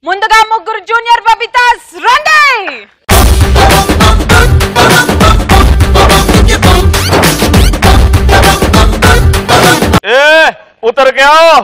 ముందుగా ముగ్గురు జూనియర్ బబితాస్ రండి ए उतर के आओ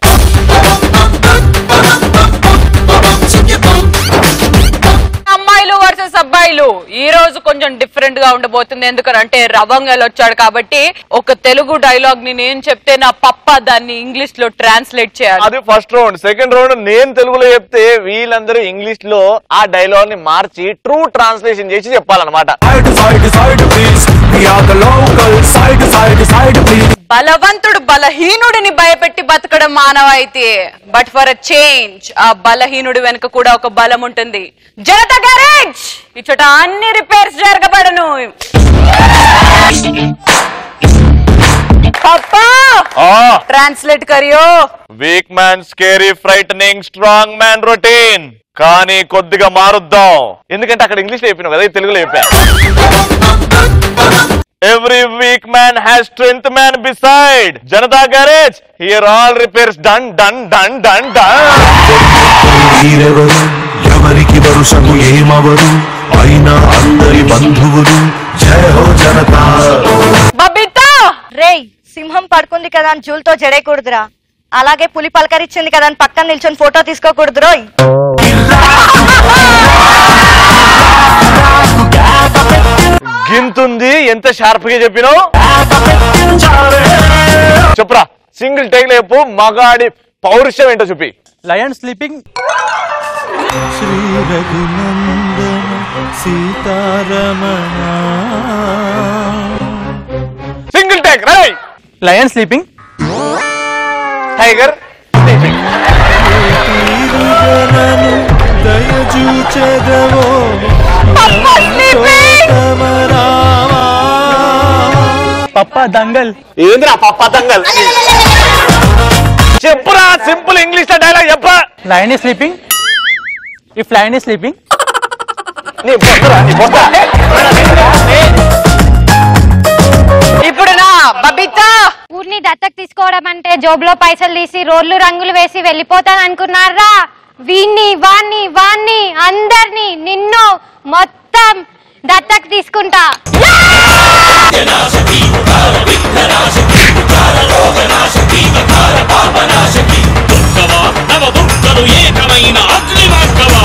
అమ్మాయిలు వర్సెస్ అబ్బాయిలు ఈ రోజు కొంచెం డిఫరెంట్ గా ఉండబోతుంది ఎందుకంటే రవంగల్ వచ్చాడు కాబట్టి ఒక తెలుగు డైలాగ్ ని నేను చెప్తే నా పప్ప దాన్ని ఇంగ్లీష్ లో ట్రాన్స్లేట్ చేయాలి అది ఫస్ట్ రౌండ్ సెకండ్ రౌండ్ నేను తెలుగులో చెప్తే వీళ్ళందరూ ఇంగ్లీష్ లో ఆ డైలాగ్ ని మార్చి ట్రూ ట్రాన్స్లేషన్ చేసి చెప్పాలన్నమాట Side, side, side, please. We are the local. Side, side, side, please. బలవంతుడు బలహీనుడిని భయపెట్టి బతకడం మానవాయితీ బట్ ఫర్ అ చేంజ్ ఆ బలహీనుడి వెనుక కూడా ఒక బలం ఉంటుంది జనతా గ్యారేజ్ ఇచ్చట అన్ని రిపేర్స్ జరగబడను పప్పా ట్రాన్స్లేట్ కరియో weak man scary frightening strong man routine కానీ కొద్దిగా మారుద్దాం ఎందుకంటే అక్కడ ఇంగ్లీష్ లో చెప్పినావు కదా ఇది తెలుగులో చెప్పా every weak man has strength man beside Janata garage here all repairs done done done done done మీరెవరు ఎవరికి వరుసకు ఏమవరు అయినా అందరి బంధువులు జయ హో జనతా బబితా రేయ్ సింహం పడుకుంది కదా అని జూలతో జడేయకూడదురా అలాగే పులి పలకరించింది కదా అని పక్కన నిల్చొని ఫోటో తీసుకోకూడదు రోయ్ గింతుంది ఎంత షార్ప్ గా చెప్పినావు చెప్పురా సింగిల్ టేక్ లో చెప్పు మగాడి పౌరుషం ఏంటో చూపి lion sleeping Shri Raghunandana Seetharamana single take రై లయన్ స్లీపింగ్ టైగర్ తీరుగలను దయచూచెదవో పప్ప దంగల్ ఏంద్రా పప్ప తంగల్ చెప్పురా సింపుల్ ఇంగ్లీష్ లో డైలాగ్ చెప్పరా lion is sleeping if lion is sleeping నీ బొక్కరా నీ బొక్క ఇప్పుడు నా బబితా ఊరిని దత్తకు తీసుకోవడం అంటే జోబులో పైసలు తీసి రోడ్లు రంగులు వేసి వెళ్ళిపోతాను అనుకున్నారా వీణ్ణి వాణ్ణి వాణ్ణి అందరినీ నిన్ను మొత్తం దత్తకు తీసుకుంటా దుర్గవా నవ దుర్గలు ఏకమైన అగ్నిమార్గవా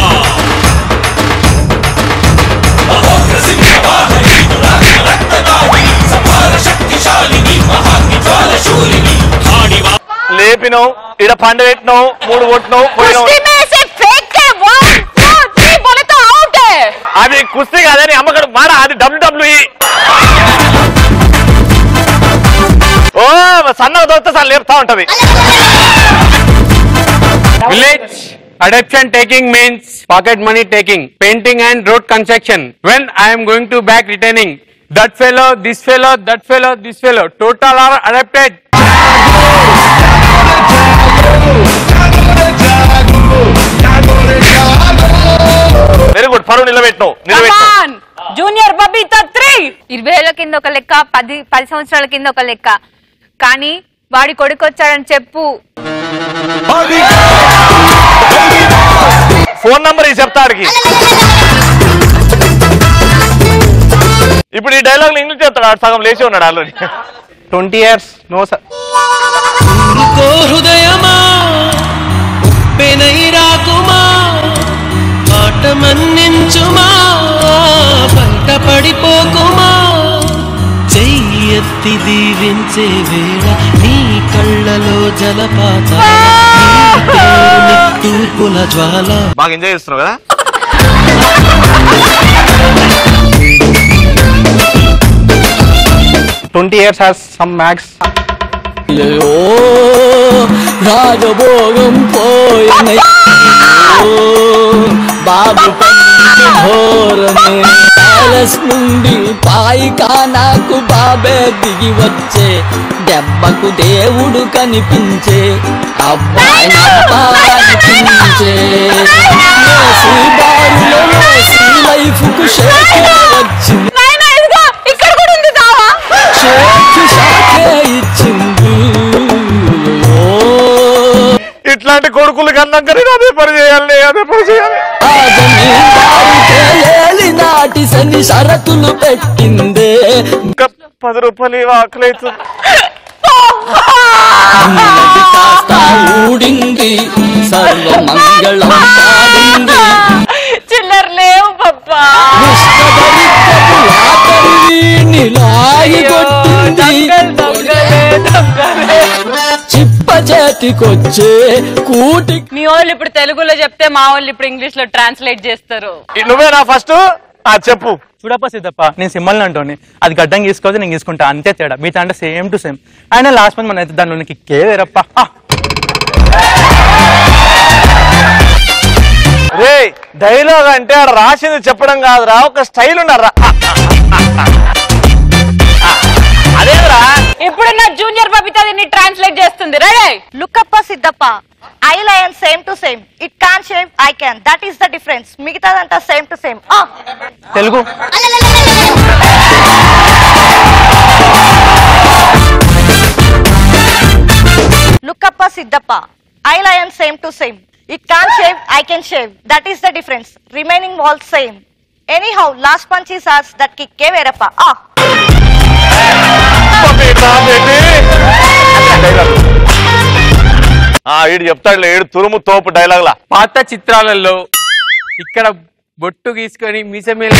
ఆడివా లేపినావు ఇడ పండ పెట్టినావు మూడు కొట్టినావు పోయినావు कुश्ती में से फेंक के वन टू थ्री बोले तो आउट है అది కుస్తీ కాదని అమ్మగడు మాడ అది డబ్ల్యూడబ్ల్యూఈ ఓ సన్నగా దొరికితే సార్ లేపుతా ఉంటది Village adoption taking means pocket money taking, painting and road construction. When I am going to back returning, that fellow, this fellow, that fellow, this fellow, total are adapted. Very good పరువు నిలబెట్టినావు నిలబెట్టినావు come on junior Babita three ఇరవై ఏళ్ళ కింద ఒక లెక్క పది పది సంవత్సరాల కింద ఒక లెక్క కానీ వాడి కొడుకు వచ్చాడని చెప్పు ఫోన్ నంబర్ ఈ చెప్తాడికి ఇప్పుడు ఈ డైలాగ్ ఇంగ్లీష్ చెప్తాడు ఆడు సగం లేచి ఉన్నాడు already twenty years no sir హృదయమా పెనై రాకుమా మాట మన్నించుమా బయట పడిపోకుమా చెయ్యెత్తి దీవించే వేళ నీ కళ్ళలో జలపాత తూర్పుల జ్వాల బాగా ఎంజాయ్ చేస్తున్నావు కదా twenty years has some max రాజభోగం పోయనయ్యో బాబు పంటి ఘోరమే ప్యాలెస్ నుండి పాయికా నాకు బాబే దిగి వచ్చే దెబ్బకు దేవుడు కనిపించే అబ్బాయి అనిపించే బారులో లైఫ్ కు షేక్ వచ్చింది నాయనా ఇదిగో ఇక్కడ కూడా ఉంది దావా షేక్ షాకే ఇచ్చింది ఓ ఇట్లా ఇలాంటి కొడుకులు కన్నాక నేను అదే పని చేయాలి నేను అదే పని చేయాలి ఏలి నాటి సన్ని షరతులు పెట్టిందే ఇంకా పది రూపాయలు ఇవి ఆకలి అవుతుంది అన్నది కాస్త ఊడింది సర్వమంగళం పాడింది చిల్లర లేవు పప్పా విశ్వదరిద్రపు ఆఖరిని లాగి కొట్టింది చిప్ప చేతికొచ్చే కూటి మీ వాళ్ళు ఇప్పుడు తెలుగులో చెప్తే మా వాళ్ళు ఇప్పుడు ఇంగ్లీష్ లో ట్రాన్స్లేట్ చేస్తారు నువ్వేనా ఫస్ట్ ఆ చెప్పు చూడప్ప సిద్ధప్ప నేను సింబల్ అంటోని అది గడ్డం గీసుకోవచ్చు నేను గీసుకుంటా అంతే తేడా మీతో అంటే సేమ్ టు సేమ్ ఆయన లాస్ట్ మంత్ మన అయితే దానిలో కిక్కే వేరప్ప ఆ, రే డైలాగ్ అంటే ఆడ రాసింది చెప్పడం కాదురా ఒక స్టైల్ ఉన్నారా అదేరా ఇప్పుడు నా జూనియర్ బబిత దీన్ని ట్రాన్స్లేట్ చేస్తుంది రెడీ లుక్కప్ప సిద్ధప్ప I lion same to same it can shave I can that is the difference మిగతాదంతా సేమ్ టు సేమ్ తెలుగు లుక్కప్ప సిద్ధప్ప I lion same to same it can shave I can shave that is the difference remaining all same any how last punch is ఆర్స్ that కిక్కే వేరప్ప ఆ ఆ ఈడు చెప్తాడులే ఏడు తురుము తోపు డైలాగ్ లా పాత చిత్రాలలో ఇక్కడ బొట్టు గీసుకొని మీసమేలు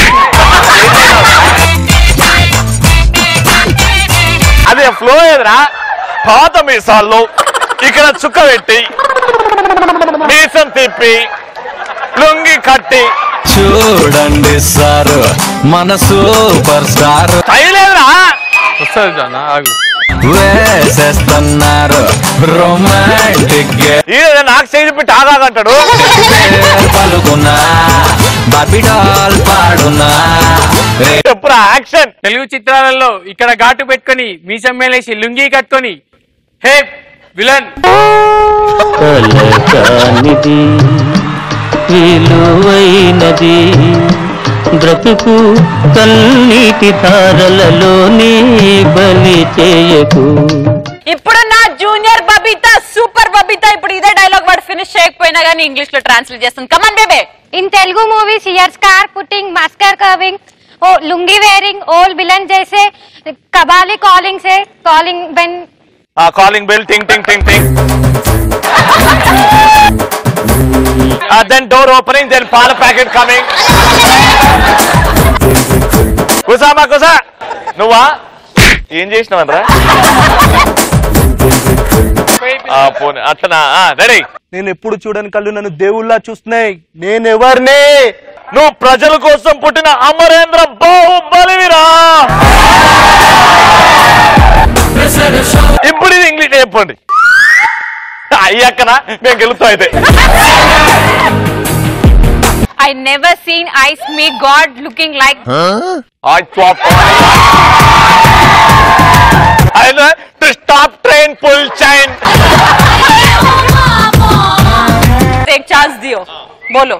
అదే ఫ్లో ఏదిరా పాత మీసాల్లో ఇక్కడ చుక్క పెట్టి మీసం తిప్పి లుంగి కట్టి చూడండి సార్ మన సూపర్ స్టార్ తైలేదురా వస్తుంది జానా ఆగు వేసేస్తున్నారు రొమాంటిక్ ఈయన నాకు చేసి పెట్టి ఆగాకంటాడు పలుకున్నా బాబిడాల్ పాడునా చెప్పురా యాక్షన్ తెలుగు చిత్రాలలో ఇక్కడ ఘాటు పెట్టుకొని మీసమ్మేలేసి లుంగీ కట్టుకొని హే విలన్ కలకానిది విలువైనది బ్రతుకు కన్నీటి ధారలలోనే బలి చేయకు ఇప్పుడు నా జూనియర్ బబిత సూపర్ బబిత ఇప్పుడు ఇదే డైలాగ్ వాడు ఫినిష్ చేయకపోయినా కానీ ఇంగ్లీష్ లో ట్రాన్స్లేట్ చేస్తుంది కమన్ బేబే In Telugu movies, here scar putting, masker curving, oh, lungi wearing, all villain जैसे कबाली calling से calling when calling bell ting ting ting ting then door opening then పాల packet coming కుసామా కుసా నువ్వా ఏం చేసినావనరా పోనీ అట్లనా రెడీ నేను ఎప్పుడు చూడని కళ్ళు నన్ను దేవుళ్ళ చూస్తున్నాయి నేను ఎవరిని నువ్వు ప్రజల కోసం పుట్టిన అమరేంద్ర బాహుబలివిరా ఇప్పుడు ఇది ఇంగ్లీష్ చెప్పండి అయ్యాకనా మేము గెలుస్తాం అయితే I never seen eyes me God looking like I swap. I know to stop train full chain. एक चांस दियो बोलो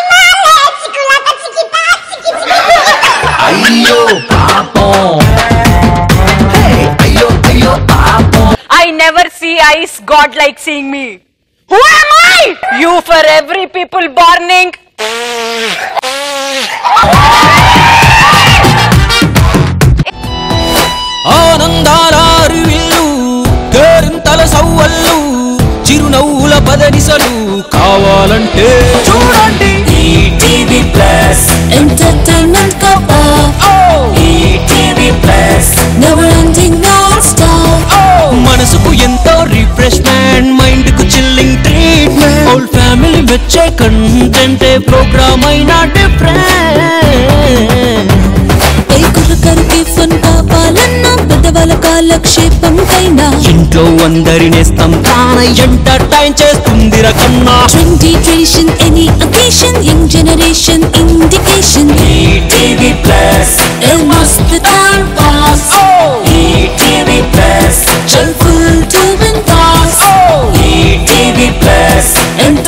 అయ్యో పాపం అయ్యో అయ్యో పాపం I never see eyes God like seeing me. Who am I? You for every people burning. ఆనందాల అరువిల్లు కేరింతల సవ్వళ్ళు చిరునవ్వుల పదనిసలు కావాలంటే చూడండి ఈటీవీ ప్లస్ ఎంటర్టైన్మెంట్ కప్ప ETV plus never ending non stop మనసుకు ఎంతో రిఫ్రెష్మెంట్ మైండ్ కు చిల్లింగ్ ట్రీట్మెంట్ హోల్ ఫ్యామిలీ మెచ్చే కంటెంటే ప్రోగ్రామ్ అయినా డిఫరెంట్ ఏ కుర్రకరికి ఫన్ కావాలన్నా పెద్దవాళ్ళ కాలక్షేపం కైనా ఇంట్లో అందరినేస్తాం తానై ఎంటర్టైన్ చేస్తుంది రకన్నా trendy tradition any occasion young generation indication ETV plus ఏ మస్త్ టైం పాస్ ఈటీవీ ప్లస్ చల్ ఫుల్ టు బిందాస్ ఈటీవీ ప్లస్ ఎంటర్టైన్మెంట్